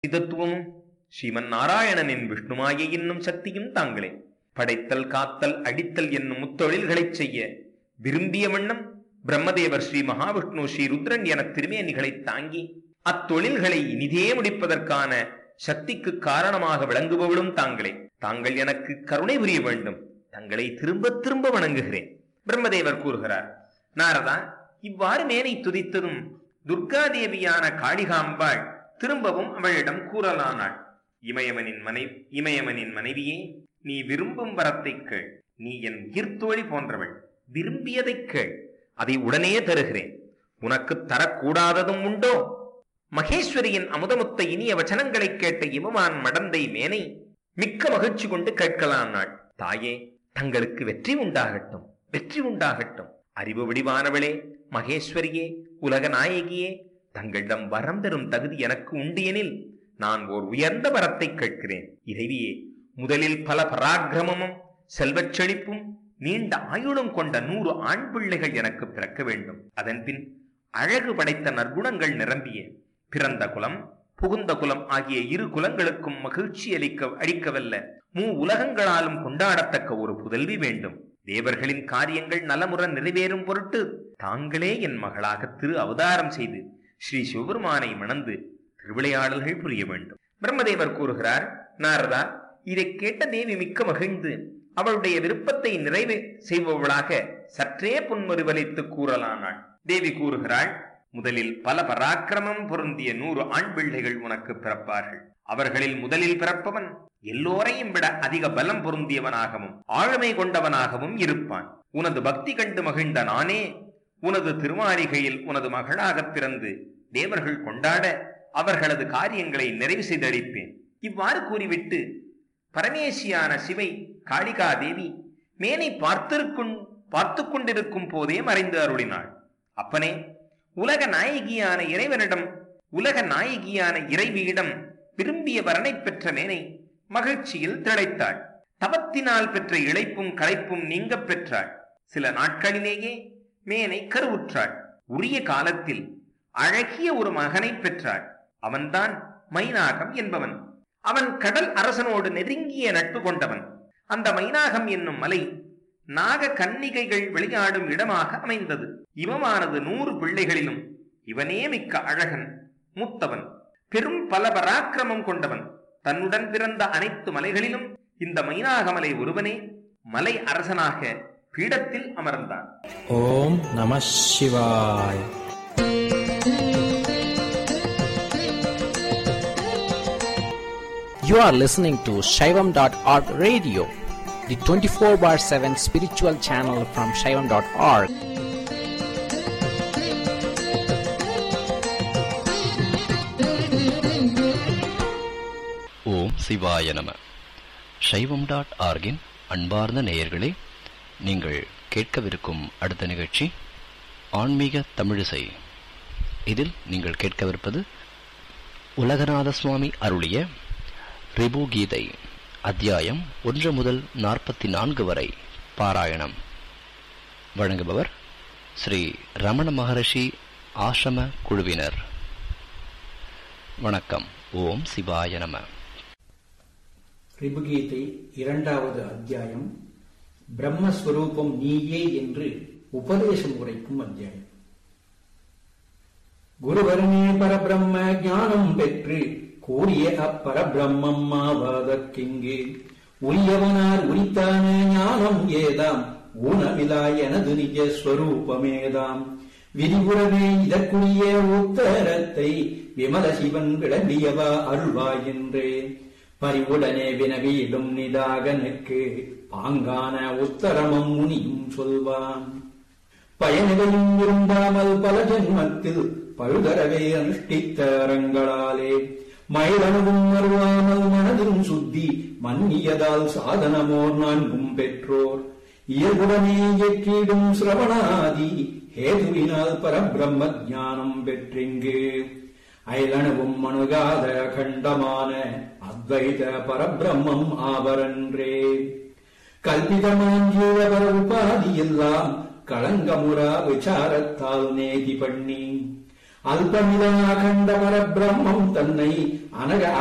தத்துவமும் ஸ்ரீமன் நாராயணனின் விஷ்ணுமாயை என்னும் சக்தியும் தாங்களே படைத்தல் காத்தல் அடித்தல் என்னும் முத்தொழில்களைச் செய்ய விரும்பிய வண்ணம் பிரம்மதேவர் ஸ்ரீ மகாவிஷ்ணு ஸ்ரீ ருத்ரன் என திருமேனிகளை தாங்கி அத்தொழில்களை இனிதே முடிப்பதற்கான சக்திக்கு காரணமாக விளங்குபவளும் தாங்களே தாங்கள் எனக்கு கருணை புரிய வேண்டும் தங்களை திரும்ப திரும்ப வணங்குகிறேன் பிரம்மதேவர் கூறுகிறார் நாரதா இவ்வாறு மேனை துதித்ததும் துர்காதேவியான காளிகாம்பாள் திரும்பவும் அவளிடம் கூறலானாள் இமயவனின் மனை இமயவனின் மனைவியே நீ விரும்பும் வரத்தை கேள் நீ என் உயிர்த்தோழி போன்றவள் விரும்பியதைக் கேள் அதை உடனே தருகிறேன் உனக்கு தரக்கூடாததும் உண்டோ மகேஸ்வரியின் அமுதமுத்த இனிய வச்சனங்களைக் கேட்ட இமவான் மடந்தை மேனை மிக்க மகிழ்ச்சி கொண்டு கேட்கலானாள் தாயே தங்களுக்கு வெற்றி உண்டாகட்டும் வெற்றி உண்டாகட்டும் அறிவு வடிவானவளே மகேஸ்வரியே உலக நாயகியே தங்களிடம் வரம் தரும் தகுதி எனக்கு உண்டு எனில் நான் ஓர் உயர்ந்த வரத்தை கேட்கிறேன் இறைவியே முதலில் பல பராக்கிரமமும் செல்வச் செழிப்பும் நீண்ட ஆயுளும் கொண்ட நூறு ஆண் பிள்ளைகள் எனக்கு பிறக்க வேண்டும் அதன்பின் அழகு படைத்த நற்குணங்கள் நிரம்பிய பிறந்த குலம் புகுந்த குலம் ஆகிய இரு குலங்களுக்கும் மகிழ்ச்சி அளிக்க அளிக்கவல்ல மூ உலகங்களாலும் கொண்டாடத்தக்க ஒரு புதல்வி வேண்டும் தேவர்களின் காரியங்கள் நலமுற நிறைவேறும் பொருட்டு தாங்களே என் மகளாக திரு அவதாரம் செய்து ஸ்ரீ சிவபெருமானை மணந்து திருவிளையாடல்கள் புரிய வேண்டும் பிரம்மதேவர் கூறுகிறார் நாரதா இதை கேட்ட தேவி மிக்க மகிழ்ந்து அவளுடைய விருப்பத்தை நிறைவே செய்பவளாக சற்றே புன்முறுவலித்து கூறலானாள் தேவி கூறுகிறாள் முதலில் பல பராக்கிரமம் பொருந்திய நூறு ஆண் பிள்ளைகள் உனக்கு பிறப்பார்கள் அவர்களில் முதலில் பிறப்பவன் எல்லோரையும் விட அதிக பலம் பொருந்தியவனாகவும் ஆளுமை கொண்டவனாகவும் இருப்பான் உனது பக்தி கண்டு மகிழ்ந்த நானே உனது திருமாளிகையில் உனது மகளாகப் பிறந்து தேவர்கள் கொண்டாட அவர்களது காரியங்களை நிறைவு செய்தளிப்பேன் இவ்வாறு கூறிவிட்டு பரமேசியான சிவை காளிகா தேவி மேனை பார்த்திருக்கும் பார்த்து கொண்டிருக்கும் போதே மறைந்து அருளினாள் அப்பனே உலக நாயகியான இறைவனிடம் உலக நாயகியான இறைவியிடம் விரும்பிய வரனை பெற்ற மேனை மகிழ்ச்சியில் திளைத்தாள் தவத்தினால் பெற்ற இழைப்பும் களைப்பும் நீங்க பெற்றாள் சில நாட்களிலேயே மேனை கருவுற்றாள் உரிய காலத்தில் அழகிய ஒரு மகனை பெற்றாள் அவன்தான் மைனாகம் என்பவன் அவன் கடல் அரசனோடு நெருங்கிய நட்பு கொண்டவன் அந்த மைனாகம் என்னும் மலை நாக கன்னிகைகள் விளையாடும் இடமாக அமைந்தது இவமானது நூறு பிள்ளைகளிலும் இவனே மிக்க அழகன் மூத்தவன் பெரும் பல பராக்கிரமம் கொண்டவன் தன்னுடன் பிறந்த அனைத்து மலைகளிலும் இந்த மைனாகமலை ஒருவனே மலை அரசனாக பீடத்தில் அமர்ந்தான் ஓம் நம சிவாய் You are listening to Shaivam.org radio, the 24 bar 7 spiritual channel from Shaivam.org. ஓம் சிவாய நம சைவம் டாட் ஆர்கின் அன்பார்ந்த நேயர்களே நீங்கள் கேட்கவிருக்கும் அடுத்த நிகழ்ச்சி ஆன்மீக தமிழிசை இதில் நீங்கள் கேட்கவிருப்பது உலகநாத சுவாமி அருளிய ரிபு கீதை அத்தியாயம் ஒன்று முதல் நாற்பத்தி நான்கு வரை பாராயணம் வழங்குபவர் ஸ்ரீ ரமண மகரிஷி ஆசிரம குழுவினர் வணக்கம் ஓம் சிவாய நம ரிபுகீதை இரண்டாவது அத்தியாயம் பிரம்மஸ்வரூபம் நீயே என்று உபதேசம் உரைக்கும் அத்தியாயம் குருவரனே பரபிரம்ம ஞானம் பெற்று கூறிய அப்பரபிரம்மம் ஆவாதற்கிங்கு உரியவனார் உரித்தான ஞானம் ஏதாம் ஊனமிலா எனது நிஜ ஸ்வரூபமேதாம் விரிவுறவே இதற்குரிய உத்தரத்தை விமல சிவன் விளம்பியவா அருள்வாயின்றே பரிவுடனே வினவியிடும் நிதாகனுக்கு பாங்கான உத்தரமம் முனியும் சொல்வான் பயனதையும் விரும்பாமல் பல ஜென்மத்தில் பழுதரவே அனுஷ்டித்த அறங்களாலே மயிலணுவும் மறுவாமல் மனதிலும் சுத்தி மன்னியதால் சாதனமோர் நான்கும் பெற்றோர் இயல்புடனே இயற்றிடும் சிரவணாதி ஹேதுவினால் பரபிரம்ம ஞானம் பெற்றிங்கு அயலணுவும் அணுகாத அகண்டமான அத்வைத பரபிரம்மம் ஆவரன்றே கல்பிதமான் ஜீவபர உபாதி எல்லாம் களங்கமுறா விசாரத்தால் நேதி பண்ணி அல்பமிலா கண்ட பரபிரம்மம் தன்னை அனக